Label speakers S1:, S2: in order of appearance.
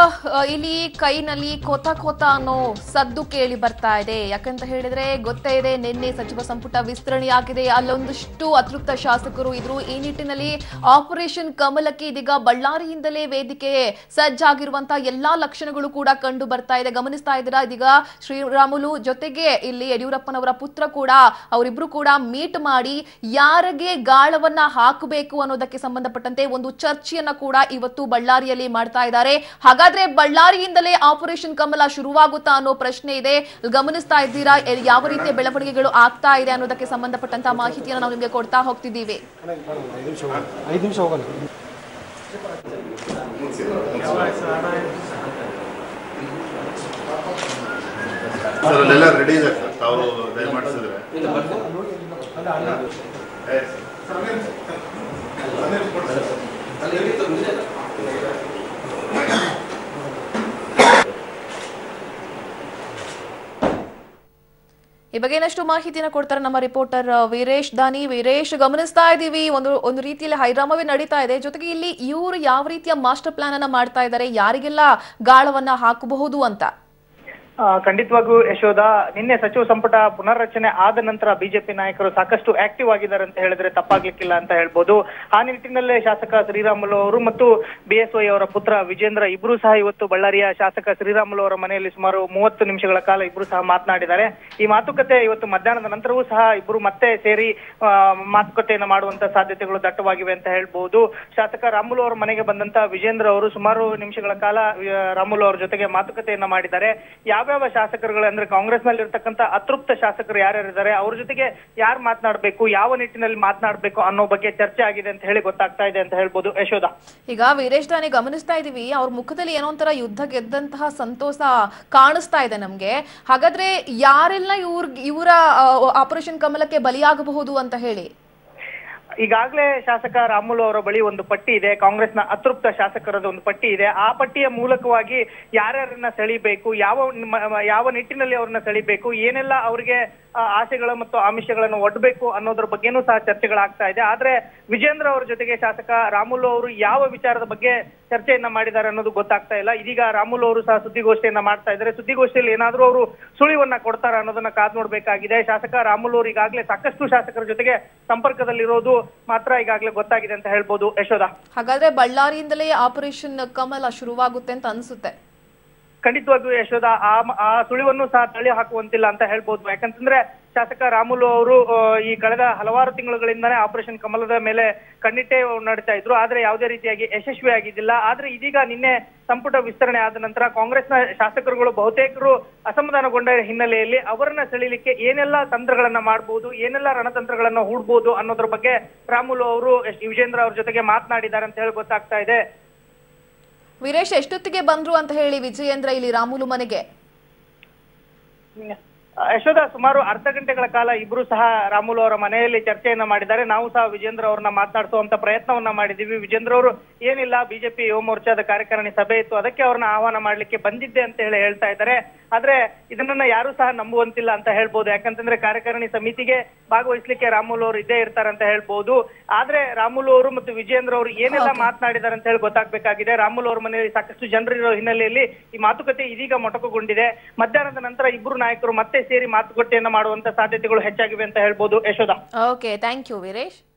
S1: ಆ, ಇಲ್ಲಿ ಕೈನಲ್ಲಿ ಕೋತ ಕೋತ ಅನ್ನೋ ಸದ್ದು ಕೇಳಿ ಬರ್ತಾ ಇದೆ ಯಾಕಂತ ಹೇಳಿದ್ರೆ ಗೊತ್ತೇ ಇದೆ ನಿನ್ನೆ ಸಚಿವ ಸಂಪುಟ ವಿಸ್ತರಣೆಯಾಗಿದೆ ಅಲ್ಲೊಂದಿಷ್ಟು ಅತೃಪ್ತ ಶಾಸಕರು ಇದ್ರು ಈ ನಿಟ್ಟಿನಲ್ಲಿ ಆಪರೇಷನ್ ಕಮಲಕ್ಕೆ ಇದೀಗ ಬಳ್ಳಾರಿಯಿಂದಲೇ ವೇದಿಕೆ ಸಜ್ಜಾಗಿರುವಂತಹ ಎಲ್ಲಾ ಲಕ್ಷಣಗಳು ಕೂಡ ಕಂಡು ಬರ್ತಾ ಇದೆ ಗಮನಿಸ್ತಾ ಇದ್ದೀರಾ ಇದೀಗ ಶ್ರೀರಾಮುಲು ಜೊತೆಗೆ ಇಲ್ಲಿ ಯಡಿಯೂರಪ್ಪನವರ ಪುತ್ರ ಕೂಡ ಅವರಿಬ್ರು ಕೂಡ ಮೀಟ್ ಮಾಡಿ ಯಾರಿಗೆ ಗಾಳವನ್ನ ಹಾಕಬೇಕು ಅನ್ನೋದಕ್ಕೆ ಸಂಬಂಧಪಟ್ಟಂತೆ ಒಂದು ಚರ್ಚೆಯನ್ನ ಕೂಡ ಇವತ್ತು ಬಳ್ಳಾರಿಯಲ್ಲಿ ಮಾಡ್ತಾ ಇದ್ದಾರೆ ಹಾಗಾದ್ರೆ ಬಳ್ಳಾರಿಯಿಂದಲೇ ಆಪರೇಷನ್ ಕಮಲ ಶುರುವಾಗುತ್ತಾ ಅನ್ನೋ ಪ್ರಶ್ನೆ ಇದೆ ಗಮನಿಸ್ತಾ ಇದ್ದೀರಾ ಎ- ಯಾವ ರೀತಿಯ ಬೆಳವಣಿಗೆಗಳು ಆಗ್ತಾ ಇದೆ ಅನ್ನೋದಕ್ಕೆ ಸಂಬಂಧಪಟ್ಟಂತ ಮಾಹಿತಿಯನ್ನು ನಾವು ನಿಮಗೆ ಕೊಡ್ತಾ ಹೋಗ್ತಿದ್ದೀವಿ
S2: ಐದು ನಿಮಿಷ ಹೋಗೋಣ ಐದು ನಿಮಿಷ ಹೋಗೋಣ
S3: ಸರ್ ಅಲ್ಲೆಲ್ಲ ರೆಡಿ ಇದೆ ಸರ್ ತಾವು ದಯಮಾಡಿಸಿದ್ರೆ
S1: ಈ ಬಗ್ಗೆ ಇನ್ನಷ್ಟು ಮಾಹಿತಿನ ಕೊಡ್ತಾರೆ ನಮ್ಮ ರಿಪೋರ್ಟರ್ ಅಹ್, ವೀರೇಶ್ ದಾನಿ ವೀರೇಶ್ ಗಮನಿಸ್ತಾ ಇದ್ದೀವಿ ಒಂದು ಒಂದು ರೀತಿಯಲ್ಲಿ ಹೈರಾಮವೇ ನಡೀತಾ ಇದೆ ಜೊತೆಗೆ ಇಲ್ಲಿ ಇವರು ಯಾವ ರೀತಿಯ ಮಾಸ್ಟರ್ ಪ್ಲಾನ್ ಅನ್ನ ಮಾಡ್ತಾ ಇದ್ದಾರೆ ಯಾರಿಗೆಲ್ಲ ಗಾಳವನ್ನ ಹಾಕಬಹುದು ಅಂತ
S4: ಆ, ಖಂಡಿತವಾಗೂ ಯಶೋಧ ನಿನ್ನೆ ಸಚಿವ ಸಂಪುಟ ಪುನರ್ರಚನೆ ಆದ ನಂತರ ಬಿಜೆಪಿ ನಾಯಕರು ಸಾಕಷ್ಟು ಆಕ್ಟಿವ್ ಆಗಿದ್ದಾರೆ ಅಂತ ಹೇಳಿದ್ರೆ ತಪ್ಪಾಗ್ಲಿಕ್ಕಿಲ್ಲ ಅಂತ ಹೇಳ್ಬೋದು ಆ ನಿಟ್ಟಿನಲ್ಲೇ ಶಾಸಕ ಶ್ರೀರಾಮುಲು ಅವರು ಮತ್ತು ಬಿಎಸ್ವೈ ಅವರ ಪುತ್ರ ವಿಜೇಂದ್ರ ಇಬ್ರು ಸಹ ಇವತ್ತು ಬಳ್ಳಾರಿಯ ಶಾಸಕ ಶ್ರೀರಾಮುಲು ಅವರ ಮನೆಯಲ್ಲಿ ಸುಮಾರು ಮೂವತ್ತು ನಿಮಿಷಗಳ ಕಾಲ ಇಬ್ರು ಸಹ ಮಾತನಾಡಿದ್ದಾರೆ ಈ ಮಾತುಕತೆ ಇವತ್ತು ಮಧ್ಯಾಹ್ನದ ನಂತರವೂ ಸಹ ಇಬ್ರು ಮತ್ತೆ ಸೇರಿ ಆ, ಮಾತುಕತೆಯನ್ನು ಮಾಡುವಂತ ಸಾಧ್ಯತೆಗಳು ದಟ್ಟವಾಗಿವೆ ಅಂತ ಹೇಳ್ಬಹುದು ಶಾಸಕ ರಾಮುಲು ಅವರ ಮನೆಗೆ ಬಂದಂತ ವಿಜೇಂದ್ರ ಅವರು ಸುಮಾರು ನಿಮಿಷಗಳ ಕಾಲ ಆ, ರಾಮುಲು ಅವರ ಜೊತೆಗೆ ಮಾತುಕತೆಯನ್ನ ಮಾಡಿದ್ದಾರೆ ಯಾವ್ಯಾವ ಶಾಸಕರುಗಳು ಅಂದ್ರೆ ಕಾಂಗ್ರೆಸ್ ನಲ್ಲಿ ಇರ್ತಕ್ಕಂತ ಅತೃಪ್ತ ಶಾಸಕರು ಯಾರ್ಯಾರಿದ್ದಾರೆ ಅವ್ರ ಜೊತೆಗೆ ಯಾರು ಮಾತನಾಡಬೇಕು ಯಾವ ನಿಟ್ಟಿನಲ್ಲಿ ಮಾತನಾಡಬೇಕು ಅನ್ನೋ ಬಗ್ಗೆ ಚರ್ಚೆ ಆಗಿದೆ ಅಂತ ಹೇಳಿ ಗೊತ್ತಾಗ್ತಾ ಇದೆ ಅಂತ ಹೇಳ್ಬೋದು ಯಶೋಧ
S1: ಈಗ ವೀರೇಶ್ ದಾನಿ ಗಮನಿಸ್ತಾ ಇದೀವಿ ಅವ್ರ ಮುಖದಲ್ಲಿ ಏನೋ ಒಂಥರ ಯುದ್ಧ ಗೆದ್ದಂತಹ ಸಂತೋಷ ಕಾಣಿಸ್ತಾ ಇದೆ ನಮ್ಗೆ ಹಾಗಾದ್ರೆ ಯಾರೆಲ್ಲ ಇವ್ರ ಇವರ ಆಪರೇಷನ್ ಕಮಲಕ್ಕೆ ಬಲಿಯಾಗಬಹುದು ಅಂತ ಹೇಳಿ
S4: ಈಗಾಗಲೇ ಶಾಸಕ ರಾಮುಲು ಅವರ ಬಳಿ ಒಂದು ಪಟ್ಟಿ ಇದೆ ಕಾಂಗ್ರೆಸ್ನ ಅತೃಪ್ತ ಶಾಸಕರದ ಒಂದು ಪಟ್ಟಿ ಇದೆ ಆ ಪಟ್ಟಿಯ ಮೂಲಕವಾಗಿ ಯಾರ್ಯಾರನ್ನ ಸೆಳಿಬೇಕು ಯಾವ ಮ- ಯಾವ ನಿಟ್ಟಿನಲ್ಲಿ ಅವ್ರನ್ನ ಸೆಳಿಬೇಕು ಏನೆಲ್ಲ ಅವರಿಗೆ ಆ, ಆಸೆಗಳು ಮತ್ತು ಆಮಿಷಗಳನ್ನು ಒಡ್ಬೇಕು ಅನ್ನೋದ್ರ ಬಗ್ಗೆನೂ ಸಹ ಚರ್ಚೆಗಳಾಗ್ತಾ ಇದೆ ಆದ್ರೆ ವಿಜೇಂದ್ರ ಅವರ ಜೊತೆಗೆ ಶಾಸಕ ರಾಮುಲು ಅವರು ಯಾವ ವಿಚಾರದ ಬಗ್ಗೆ ಚರ್ಚೆಯನ್ನ ಮಾಡಿದ್ದಾರೆ ಅನ್ನೋದು ಗೊತ್ತಾಗ್ತಾ ಇಲ್ಲ ಇದೀಗ ರಾಮುಲು ಅವರು ಸಹ ಸುದ್ದಿಗೋಷ್ಠಿಯನ್ನ ಮಾಡ್ತಾ ಇದ್ದಾರೆ ಸುದ್ದಿಗೋಷ್ಠಿಯಲ್ಲಿ ಏನಾದ್ರೂ ಅವರು ಸುಳಿವನ್ನ ಕೊಡ್ತಾರ ಅನ್ನೋದನ್ನ ಕಾದ್ ನೋಡ್ಬೇಕಾಗಿದೆ ಶಾಸಕ ರಾಮುಲು ಅವರು ಈಗಾಗಲೇ ಸಾಕಷ್ಟು ಶಾಸಕರ ಜೊತೆಗೆ ಸಂಪರ್ಕದಲ್ಲಿರೋದು ಮಾತ್ರ ಈಗಾಗಲೇ ಗೊತ್ತಾಗಿದೆ ಅಂತ ಹೇಳ್ಬೋದು ಯಶೋಧ
S1: ಹಾಗಾದ್ರೆ ಬಳ್ಳಾರಿಯಿಂದಲೇ ಆಪರೇಷನ್ ಕಮಲ ಶುರುವಾಗುತ್ತೆ ಅಂತ ಅನ್ಸುತ್ತೆ
S4: ಖಂಡಿತವಾಗಿಯೂ ಯಶೋಧ ಆ ಮ- ಆ ಸುಳಿವನ್ನು ಸಹ ತಳ್ಳಿ ಹಾಕುವಂತಿಲ್ಲ ಅಂತ ಹೇಳ್ಬೋದು ಯಾಕಂತಂದ್ರೆ ಶಾಸಕ ರಾಮುಲು ಅವರು ಆ, ಈ ಕಳೆದ ಹಲವಾರು ತಿಂಗಳುಗಳಿಂದನೇ ಆಪರೇಷನ್ ಕಮಲದ ಮೇಲೆ ಕಣ್ಣಿಟ್ಟೆ ನಡೀತಾ ಇದ್ರು ಆದ್ರೆ ಯಾವುದೇ ರೀತಿಯಾಗಿ ಯಶಸ್ವಿ ಆಗಿದ್ದಿಲ್ಲ ಆದ್ರೆ ಇದೀಗ ನಿನ್ನೆ ಸಂಪುಟ ವಿಸ್ತರಣೆ ಆದ ನಂತರ ಕಾಂಗ್ರೆಸ್ನ ಶಾಸಕರುಗಳು ಬಹುತೇಕರು ಅಸಮಾಧಾನಗೊಂಡ ಹಿನ್ನೆಲೆಯಲ್ಲಿ ಅವರನ್ನ ಸೆಳಿಲಿಕ್ಕೆ ಏನೆಲ್ಲ ತಂತ್ರಗಳನ್ನ ಮಾಡಬಹುದು ಏನೆಲ್ಲ ರಣತಂತ್ರಗಳನ್ನ ಹೂಡ್ಬೋದು ಅನ್ನೋದ್ರ ಬಗ್ಗೆ ರಾಮುಲು ಅವರು ಎಸ್- ವಿಜೇಂದ್ರ ಅವ್ರ ಜೊತೆಗೆ ಮಾತನಾಡಿದ್ದಾರೆ ಅಂತ ಹೇಳಿ ಗೊತ್ತಾಗ್ತಾ ಇದೆ
S1: ವೀರೇಶ್ ಎಷ್ಟೊತ್ತಿಗೆ ಬಂದ್ರು ಅಂತ ಹೇಳಿ ವಿಜಯೇಂದ್ರ ಇಲ್ಲಿ ರಾಮುಲು ಮನೆಗೆ
S4: ಆ, ಯಶೋಧ ಸುಮಾರು ಅರ್ಧ ಗಂಟೆಗಳ ಕಾಲ ಇಬ್ರು ಸಹ ರಾಮುಲು ಅವರ ಮನೆಯಲ್ಲಿ ಚರ್ಚೆಯನ್ನ ಮಾಡಿದ್ದಾರೆ ನಾವು ಸಹ ವಿಜೇಂದ್ರ ಅವರನ್ನ ಮಾತನಾಡಿಸುವಂತ ಪ್ರಯತ್ನವನ್ನ ಮಾಡಿದೀವಿ ವಿಜೇಂದ್ರ ಅವರು ಏನಿಲ್ಲ ಬಿಜೆಪಿ ಯುವ ಮೋರ್ಚಾದ ಕಾರ್ಯಕಾರಿಣಿ ಸಭೆ ಇತ್ತು ಅದಕ್ಕೆ ಅವ್ರನ್ನ ಆಹ್ವಾನ ಮಾಡ್ಲಿಕ್ಕೆ ಬಂದಿದ್ದೆ ಅಂತ ಹೇಳಿ ಹೇಳ್ತಾ ಇದ್ದಾರೆ ಆದ್ರೆ ಇದನ್ನ ಯಾರು ಸಹ ನಂಬುವಂತಿಲ್ಲ ಅಂತ ಹೇಳ್ಬೋದು ಯಾಕಂತಂದ್ರೆ ಕಾರ್ಯಕಾರಿಣಿ ಸಮಿತಿಗೆ ಭಾಗವಹಿಸ್ಲಿಕ್ಕೆ ರಾಮುಲು ಅವರು ಇದ್ದೇ ಇರ್ತಾರೆ ಅಂತ ಹೇಳ್ಬೋದು ಆದ್ರೆ ರಾಮುಲು ಅವರು ಮತ್ತು ವಿಜೇಂದ್ರ ಅವರು ಏನೆಲ್ಲ ಮಾತನಾಡಿದ್ದಾರೆ ಅಂತ ಹೇಳಿ ಗೊತ್ತಾಗ್ಬೇಕಾಗಿದೆ ರಾಮುಲು ಅವರ ಮನೆಯಲ್ಲಿ ಸಾಕಷ್ಟು ಜನರಿರೋ ಹಿನ್ನೆಲೆಯಲ್ಲಿ ಈ ಮಾತುಕತೆ ಇದೀಗ ಮೊಟಕುಗೊಂಡಿದೆ ಮಧ್ಯಾಹ್ನದ ನಂತರ ಇಬ್ರು ನಾಯಕರು ಮತ್ತೆ ಸೇರಿ ಮಾತುಕತೆಯನ್ನ ಮಾಡುವಂತ ಸಾಧ್ಯತೆಗಳು ಹೆಚ್ಚಾಗಿವೆ ಅಂತ ಹೇಳ್ಬೋದು Yashodha
S1: okay thank you Veeresh